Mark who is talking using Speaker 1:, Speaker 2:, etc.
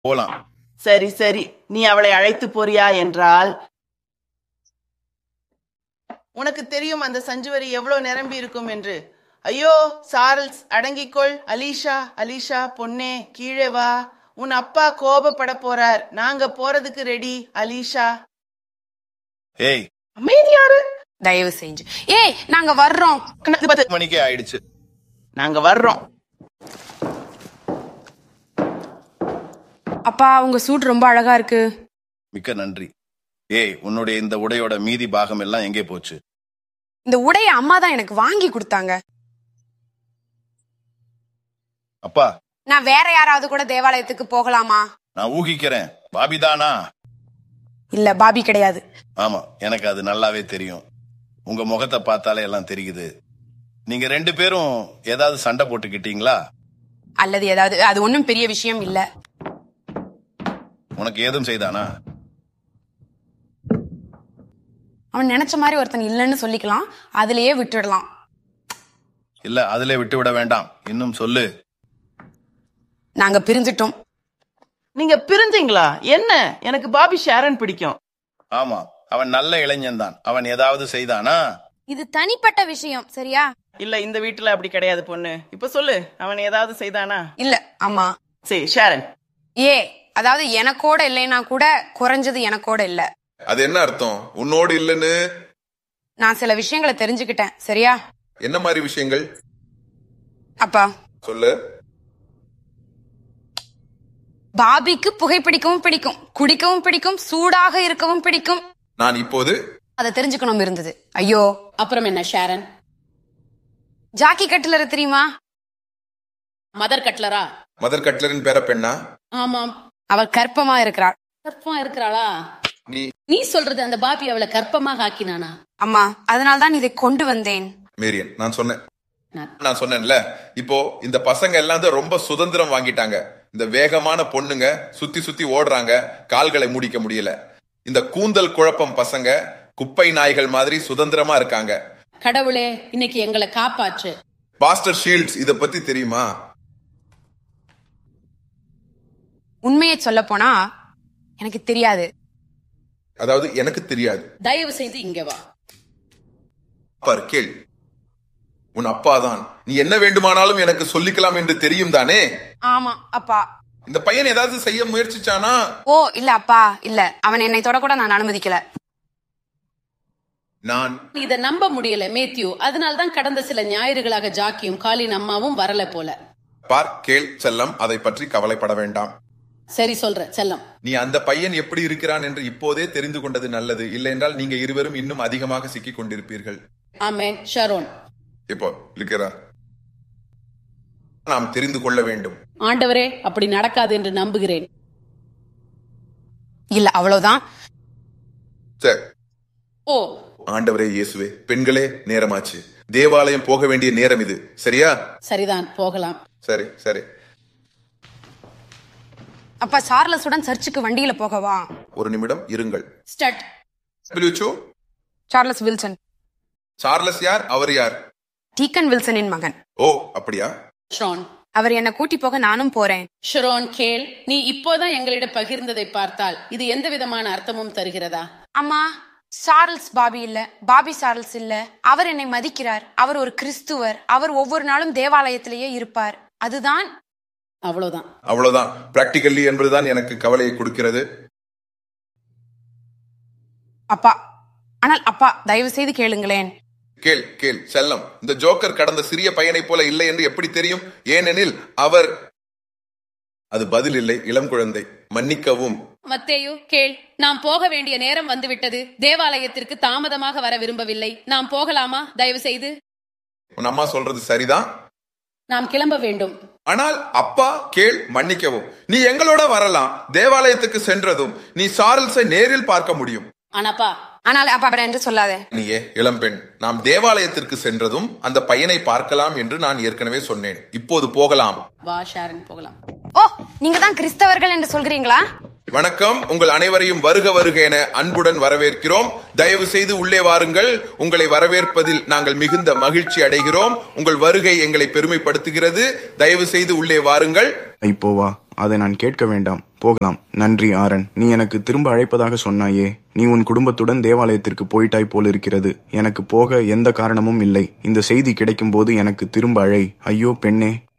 Speaker 1: போலாம்
Speaker 2: சரி சரி நீ அவளை அழைத்து போறியா என்றால் உனக்கு தெரியும் அந்த சஞ்சுவரி எவ்வளவு நிரம்பி இருக்கும் என்று ஐயோ சார்ல்ஸ் அடங்கிக்கொள் அலீஷா அலீஷா பொன்னே கீழே வா உன் அப்பா கோபப்பட போறார் நாங்க போறதுக்கு ரெடி அலீஷா
Speaker 1: ஏய்
Speaker 2: அமைதியாரு
Speaker 3: தயவு செஞ்சு ஏய் நாங்க வர்றோம்
Speaker 2: கணக்கு பத்து
Speaker 1: மணிக்கே ஆயிடுச்சு
Speaker 2: நாங்க வர்றோம்
Speaker 3: அப்பா உங்க சூட் ரொம்ப அழகா இருக்கு
Speaker 1: மிக்க நன்றி ஏய் உன்னுடைய இந்த உடையோட மீதி பாகம் எல்லாம் எங்கே போச்சு
Speaker 3: இந்த உடைய அம்மா தான் எனக்கு வாங்கி கொடுத்தாங்க
Speaker 1: அப்பா
Speaker 3: நான் வேற யாராவது கூட தேவாலயத்துக்கு போகலாமா
Speaker 1: நான் ஊகிக்கிறேன் பாபிதானா
Speaker 3: இல்ல பாபி கிடையாது
Speaker 1: ஆமா எனக்கு அது நல்லாவே தெரியும் உங்க முகத்தை பார்த்தாலே எல்லாம் தெரியுது நீங்க ரெண்டு பேரும் ஏதாவது சண்டை போட்டுக்கிட்டீங்களா
Speaker 3: அல்லது ஏதாவது அது ஒண்ணும் பெரிய விஷயம் இல்ல
Speaker 1: உனக்கு ஏதும் செய்தானா
Speaker 3: அவன் நினைச்ச மாதிரி ஒருத்தன் இல்லைன்னு சொல்லிக்கலாம் அதுலயே விட்டுடலாம்
Speaker 1: இல்ல அதிலே விட்டு விட வேண்டாம் இன்னும் சொல்லு
Speaker 3: நாங்க பிரிஞ்சிட்டோம்
Speaker 2: நீங்க பிரிஞ்சீங்களா என்ன எனக்கு பாபி ஷாரன் பிடிக்கும்
Speaker 1: ஆமா அவன் நல்ல இளைஞன் தான் அவன் ஏதாவது செய்தானா
Speaker 4: இது தனிப்பட்ட விஷயம் சரியா
Speaker 2: இல்ல இந்த வீட்டுல அப்படி கிடையாது பொண்ணு இப்ப சொல்லு அவன் ஏதாவது செய்தானா
Speaker 3: இல்ல ஆமா
Speaker 2: சரி ஷாரன்
Speaker 3: ஏ அதாவது எனக்கோட இல்லைன்னா கூட குறைஞ்சது எனக்கோட இல்ல
Speaker 5: அது என்ன அர்த்தம் உன்னோடு இல்லைன்னு
Speaker 3: நான் சில விஷயங்களை தெரிஞ்சுக்கிட்டேன் சரியா
Speaker 5: என்ன மாதிரி விஷயங்கள்
Speaker 3: அப்பா
Speaker 5: சொல்லு
Speaker 3: பாபிக்கு புகைப்பிடிக்கவும் பிடிக்கும் குடிக்கவும் பிடிக்கும் சூடாக இருக்கவும் பிடிக்கும்
Speaker 5: நான் இப்போது
Speaker 3: அதை தெரிஞ்சுக்கணும் இருந்தது ஐயோ
Speaker 6: அப்புறம் என்ன ஷாரன்
Speaker 3: ஜாக்கி கட்லர் தெரியுமா
Speaker 6: மதர் கட்லரா
Speaker 5: மதர் கட்லரின் பேர பெண்ணா
Speaker 6: ஆமாம்
Speaker 3: அவள் கற்பமா இருக்கிறாள்
Speaker 6: கற்பமா இருக்கிறாளா
Speaker 5: நீ
Speaker 6: நீ சொல்றது அந்த பாபி அவளை கற்பமாக ஆக்கினானா
Speaker 3: அம்மா அதனால்தான் இதை கொண்டு வந்தேன்
Speaker 5: மேரியன் நான் சொன்னேன்
Speaker 6: நான்
Speaker 5: நான் சொன்னேன்ல இப்போ இந்த பசங்க எல்லாம் தான் ரொம்ப சுதந்திரம் வாங்கிட்டாங்க இந்த வேகமான பொண்ணுங்க சுத்தி சுத்தி ஓடுறாங்க கால்களை மூடிக்க முடியல இந்த கூந்தல் குழப்பம் பசங்க குப்பை நாய்கள் மாதிரி சுதந்திரமா இருக்காங்க
Speaker 6: கடவுளே இன்னைக்கு எங்களை காப்பாற்று
Speaker 5: பாஸ்டர் ஷீல்ட்ஸ் இத பத்தி தெரியுமா
Speaker 3: உண்மையை சொல்ல போனா எனக்கு தெரியாது
Speaker 5: அதாவது எனக்கு தெரியாது
Speaker 6: தயவு செய்து இங்க வா
Speaker 5: பார் கேள் உன் அப்பாதான் நீ என்ன வேண்டுமானாலும் எனக்கு சொல்லிக்கலாம் என்று தெரியும் தானே
Speaker 3: ஆமா அப்பா
Speaker 5: இந்த பையன் ஏதாவது செய்ய முயற்சிச்சானா
Speaker 3: ஓ இல்ல அப்பா இல்ல அவன் என்னை தொடக்கூட நான் அனுமதிக்கல
Speaker 5: நான்
Speaker 6: இத நம்ப முடியல மேத்யூ அதனால தான் கடந்த சில ஞாயிறுகளாக ஜாக்கியும் காலின் அம்மாவும் வரல போல
Speaker 5: பார் கேள் செல்லம் அதை பற்றி கவலைப்பட வேண்டாம்
Speaker 6: சரி சொல்ற செல்லம்
Speaker 5: நீ அந்த பையன் எப்படி இருக்கிறான் என்று இப்போதே தெரிந்து கொண்டது நல்லது இல்லை என்றால் நீங்க இருவரும் இன்னும் அதிகமாக சிக்கிக் கொண்டிருப்பீர்கள்
Speaker 6: ஆமேன் ஷரோன்
Speaker 5: இப்போ இருக்கிறா நாம் தெரிந்து கொள்ள வேண்டும்
Speaker 6: ஆண்டவரே அப்படி நடக்காது என்று நம்புகிறேன்
Speaker 3: இல்ல அவ்வளவுதான்
Speaker 5: சரி
Speaker 6: ஓ
Speaker 5: ஆண்டவரே இயேசுவே பெண்களே நேரமாச்சு தேவாலயம் போக வேண்டிய நேரம் இது சரியா
Speaker 6: சரிதான் போகலாம்
Speaker 5: சரி சரி
Speaker 3: அப்பா சார்லஸுடன் சர்ச்சுக்கு வண்டியில போகவா
Speaker 5: ஒரு நிமிடம் இருங்கள்
Speaker 6: ஸ்டட்
Speaker 5: பிலியூச்சோ,
Speaker 3: சார்லஸ் வில்சன்
Speaker 5: சார்லஸ் யார் அவர் யார்
Speaker 3: டீக்கன் வில்சனின் மகன்
Speaker 5: ஓ அப்படியா
Speaker 6: ஷரோன்
Speaker 3: அவர் என்ன கூட்டி போக நானும் போறேன்
Speaker 6: ஷரோன் கேள் நீ இப்போதான் எங்களிடம் பகிர்ந்ததை பார்த்தால் இது எந்த விதமான அர்த்தமும் தருகிறதா
Speaker 3: அம்மா சார்ல்ஸ் பாபி இல்ல பாபி சார்ல்ஸ் இல்ல அவர் என்னை மதிக்கிறார் அவர் ஒரு கிறிஸ்துவர் அவர் ஒவ்வொரு நாளும் தேவாலயத்திலேயே இருப்பார் அதுதான்
Speaker 6: அவ்வளவுதான்
Speaker 5: அவ்வளவுதான் பிராக்டிகல்லி என்பதுதான் எனக்கு கவலையை கொடுக்கிறது
Speaker 3: அப்பா ஆனால் அப்பா தயவு செய்து கேளுங்களேன்
Speaker 5: கேள் கேள் செல்லம் இந்த ஜோக்கர் கடந்த சிறிய பையனைப் போல இல்லை என்று எப்படி தெரியும் ஏனெனில் அவர் அது பதில் இல்லை இளம் குழந்தை மன்னிக்கவும்
Speaker 6: மத்தேயு கேள் நாம் போக வேண்டிய நேரம் வந்துவிட்டது தேவாலயத்திற்கு தாமதமாக வர விரும்பவில்லை நாம் போகலாமா தயவு செய்து
Speaker 5: உன் அம்மா சொல்றது சரிதான்
Speaker 6: நாம் கிளம்ப வேண்டும்
Speaker 5: ஆனால் அப்பா கேள் மன்னிக்கவும் நீ எங்களோட வரலாம் தேவாலயத்துக்கு சென்றதும் நீ சார்ல்ஸை நேரில் பார்க்க முடியும்
Speaker 6: ஆனாப்பா
Speaker 3: ஆனால் அப்பா அப்புறம் என்று சொல்லாதே
Speaker 5: நீயே இளம்பெண் நாம் தேவாலயத்திற்கு சென்றதும் அந்த பையனை பார்க்கலாம் என்று நான் ஏற்கனவே சொன்னேன் இப்போது போகலாம்
Speaker 6: வா ஷாரன் போகலாம்
Speaker 3: ஓ நீங்க தான் கிறிஸ்தவர்கள் என்று சொல்கிறீங்களா
Speaker 5: வணக்கம் உங்கள் அனைவரையும் வருக வருக என அன்புடன் வரவேற்கிறோம் தயவு செய்து உள்ளே வாருங்கள் உங்களை வரவேற்பதில் நாங்கள் மிகுந்த மகிழ்ச்சி அடைகிறோம் உங்கள் வருகை எங்களை பெருமைப்படுத்துகிறது தயவு செய்து உள்ளே வாருங்கள்
Speaker 7: இப்போ வா அதை நான் கேட்க வேண்டாம் போகலாம் நன்றி ஆரன் நீ எனக்கு திரும்ப அழைப்பதாக சொன்னாயே நீ உன் குடும்பத்துடன் தேவாலயத்திற்கு போயிட்டாய் போல் இருக்கிறது எனக்கு போக எந்த காரணமும் இல்லை இந்த செய்தி கிடைக்கும் போது எனக்கு திரும்ப அழை ஐயோ பெண்ணே